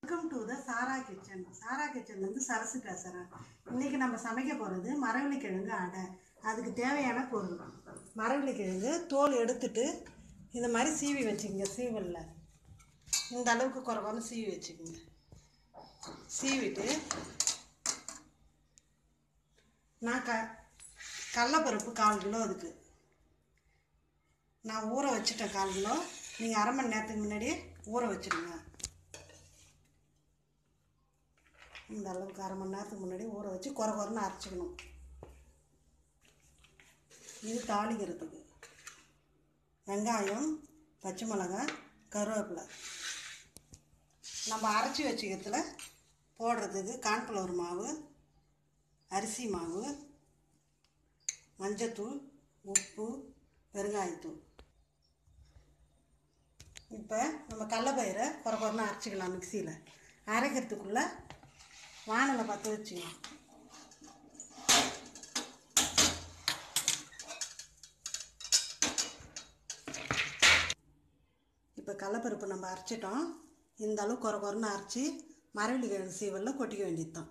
welcome to the Sara kitchen Sara கிச்சன்லேருந்து சரசு பேசுகிறேன் இன்றைக்கி நம்ம சமைக்க போகிறது மரவள்ளி கிழங்கு அடை அதுக்கு தேவையான பொருள் மரவள்ளி கிழங்கு தோல் எடுத்துட்டு இந்த மாதிரி சீவி வச்சுக்கோங்க சீவலில் இந்த அளவுக்கு குறைவான சீவி வச்சுக்கோங்க சீவிட்டு நான் க கடலப்பருப்பு கால் கிலோ அதுக்கு நான் ஊற வச்சுட்டேன் கால் கிலோ நீங்கள் அரை மணி நேரத்துக்கு முன்னாடியே ஊற வச்சுடுங்க இந்த அளவுக்கு அரை மணி நேரத்துக்கு முன்னாடி ஊற வச்சு குறை குறைன்னு அரைச்சிக்கணும் இது தாளிக்கிறதுக்கு வெங்காயம் பச்சை மிளகாய் கருவேப்பிலை நம்ம அரைச்சி வச்சுக்கிறதுல போடுறதுக்கு கான்ஃப்ளவர் மாவு அரிசி மாவு மஞ்சத்தூள் உப்பு பெருங்காயத்தூள் இப்போ நம்ம கடலப்பயிரை குறை குறைன்னு அரைச்சிக்கலாம் மிக்சியில் அரைக்கிறதுக்குள்ளே வானலை பற்ற வச்சுக்கலாம் இப்போ கடலப்பருப்பு நம்ம அரைச்சிட்டோம் இந்த அளவு குறை குறைன்னு அரைச்சி மரவள்ளி கிழங்கு சீவலில் கொட்டிக்க வேண்டியது தான்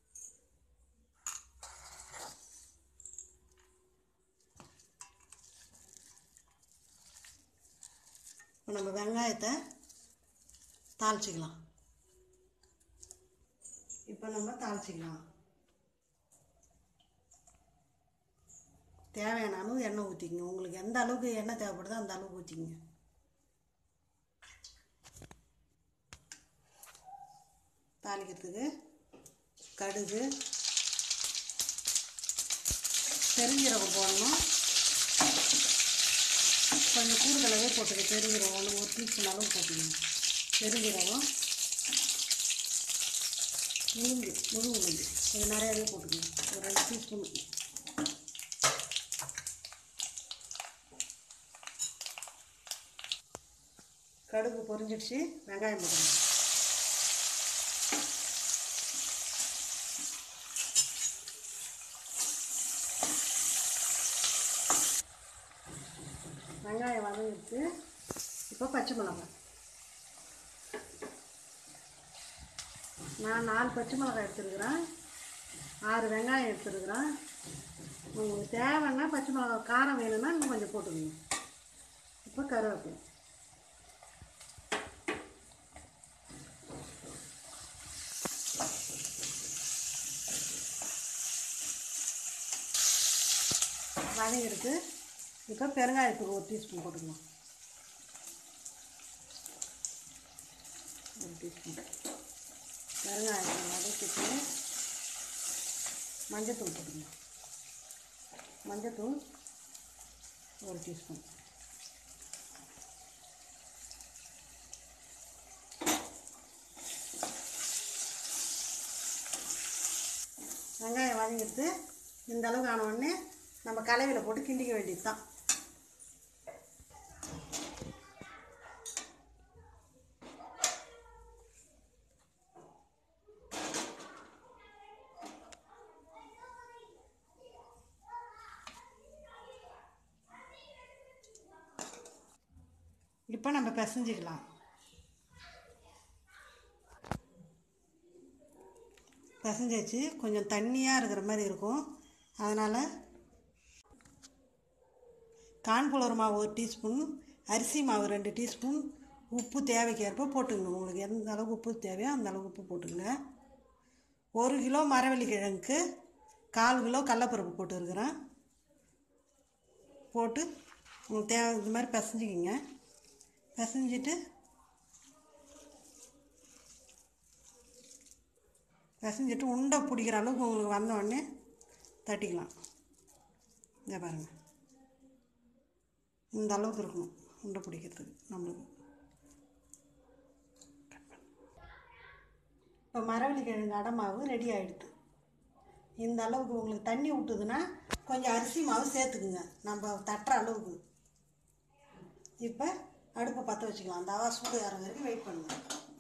இப்போ நம்ம வெங்காயத்தை தாளிச்சிக்கலாம் இப்போ நம்ம தாளிச்சிக்கலாம் தேவையான அளவு எண்ணெய் ஊற்றிக்கங்க உங்களுக்கு எந்த அளவுக்கு எண்ணெய் தேவைப்படுதோ அந்த அளவுக்கு ஊற்றிக்கங்க தாளிக்கிறதுக்கு கடுகு பெருஞ்சீரகம் போடணும் கொஞ்சம் கூடுதலாகவே போட்டுக்க பெருஞ்சீரகம் ஒன்று ஒரு டீஸ்பூன் அளவு போட்டுக்கணும் பெருஞ்சீரகம் உளுந்து முழு உளுந்து கொஞ்சம் நிறையாவே போட்டுக்கணும் ஒரு ரெண்டு டீஸ்பூன் கடுகு பொரிஞ்சிடுச்சு வெங்காயம் போட்டுக்கணும் வெங்காயம் வதங்கிட்டு இப்போ பச்சை மிளகாய் நான் நாலு பச்சை மிளகாய் எடுத்துருக்குறேன் ஆறு வெங்காயம் எடுத்துருக்குறேன் உங்களுக்கு தேவைன்னா பச்சை மிளகாய் காரம் வேணும்னா இன்னும் கொஞ்சம் போட்டுக்கணும் இப்போ கருவேப்பிலை வதங்கிருக்கு இப்போ பெருங்காயத்தூள் ஒரு டீஸ்பூன் போட்டுக்கலாம் ஒரு டீஸ்பூன் பெருங்காயத்தூள் வதக்கிட்டு மஞ்சத்தூள் போட்டுக்கலாம் மஞ்சத்தூள் ஒரு டீஸ்பூன் வெங்காயம் வதங்கிட்டு இந்த அளவுக்கு ஆன உடனே நம்ம கலவையில் போட்டு கிண்டிக்க வேண்டியது தான் இப்போ நம்ம பிசைஞ்சிக்கலாம் பிசைஞ்சாச்சு கொஞ்சம் தண்ணியாக இருக்கிற மாதிரி இருக்கும் அதனால் கான்ஃப்ளவர் மாவு ஒரு டீஸ்பூன் அரிசி மாவு ரெண்டு டீஸ்பூன் உப்பு தேவைக்கேற்ப போட்டுக்கணும் உங்களுக்கு எந்த அளவுக்கு உப்பு தேவையோ அந்த அளவுக்கு உப்பு போட்டுக்கங்க ஒரு கிலோ மரவள்ளி கிழங்குக்கு கால் கிலோ கடலப்பருப்பு போட்டுருக்குறேன் போட்டு உங்களுக்கு தேவை இது மாதிரி பிசைஞ்சிக்கிங்க பிசைஞ்சிட்டு பிசைஞ்சிட்டு உண்டை பிடிக்கிற அளவுக்கு உங்களுக்கு வந்த உடனே தட்டிக்கலாம் இதை பாருங்கள் இந்த அளவுக்கு இருக்கணும் உண்டை பிடிக்கிறதுக்கு நம்மளுக்கு இப்போ மரவள்ளி கிழங்கு அடை மாவு ரெடி ஆகிடுது இந்த அளவுக்கு உங்களுக்கு தண்ணி விட்டுதுன்னா கொஞ்சம் அரிசி மாவு சேர்த்துக்குங்க நம்ம தட்டுற அளவுக்கு இப்போ அடுப்பை பற்ற வச்சுக்கலாம் அந்த அவா சூடு ஏற வரைக்கும் வெயிட் பண்ணுங்க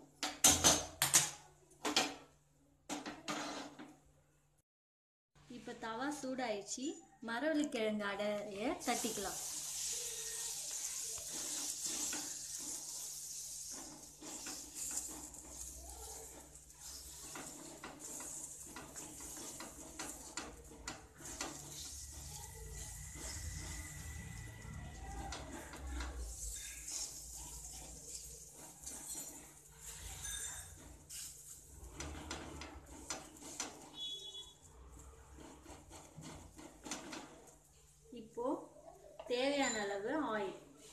இப்போ தவா சூடாயிடுச்சு மரவள்ளி கிழங்கு அடைய தட்டிக்கலாம் ஆயில்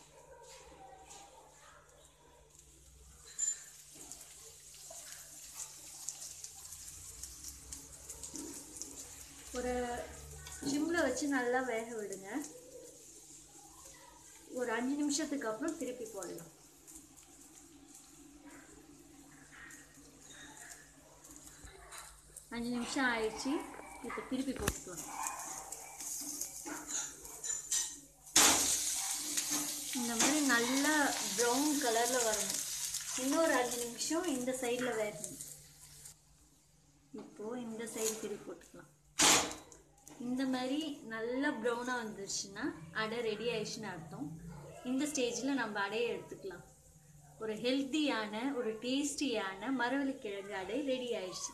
ஒரு சிம்ல வச்சு நல்லா வேக விடுங்க ஒரு அஞ்சு நிமிஷத்துக்கு அப்புறம் திருப்பி போடலாம் அஞ்சு நிமிஷம் ஆயிடுச்சு இப்போ திருப்பி போட்டுக்கலாம் இந்த மாதிரி நல்லா ப்ரௌன் கலரில் வரணும் இன்னொரு அஞ்சு நிமிஷம் இந்த சைடில் வேகணும் இப்போது இந்த சைடு திருப்பி போட்டுக்கலாம் இந்த மாதிரி நல்லா ப்ரௌனாக வந்துருச்சுன்னா அடை ரெடி ஆயிடுச்சுன்னு அர்த்தம் இந்த ஸ்டேஜில் நம்ம அடையை எடுத்துக்கலாம் ஒரு ஹெல்த்தியான ஒரு டேஸ்டியான மரவள்ளிக்கிழங்கு அடை ரெடி ஆயிடுச்சு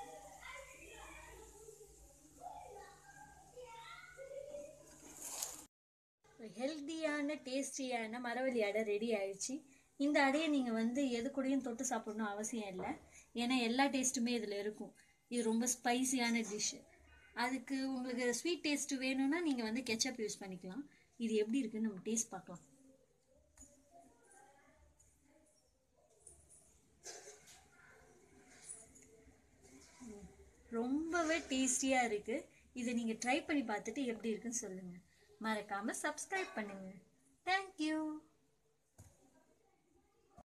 ஹெல்த்தியான டேஸ்டியான மரவள்ளி அடை ரெடி ஆயிடுச்சு இந்த அடையை நீங்கள் வந்து எது கூடயும் தொட்டு சாப்பிடணும் அவசியம் இல்லை ஏன்னா எல்லா டேஸ்ட்டுமே இதில் இருக்கும் இது ரொம்ப ஸ்பைசியான டிஷ்ஷு அதுக்கு உங்களுக்கு ஸ்வீட் டேஸ்ட் வேணும்னா நீங்கள் வந்து கெச்சப் யூஸ் பண்ணிக்கலாம் இது எப்படி இருக்குன்னு நம்ம டேஸ்ட் பார்க்கலாம் ரொம்பவே டேஸ்டியாக இருக்குது இதை நீங்கள் ட்ரை பண்ணி பார்த்துட்டு எப்படி இருக்குன்னு சொல்லுங்கள் மறக்காமல் சப்ஸ்கிரைப் பண்ணுங்கள் தேங்க்யூ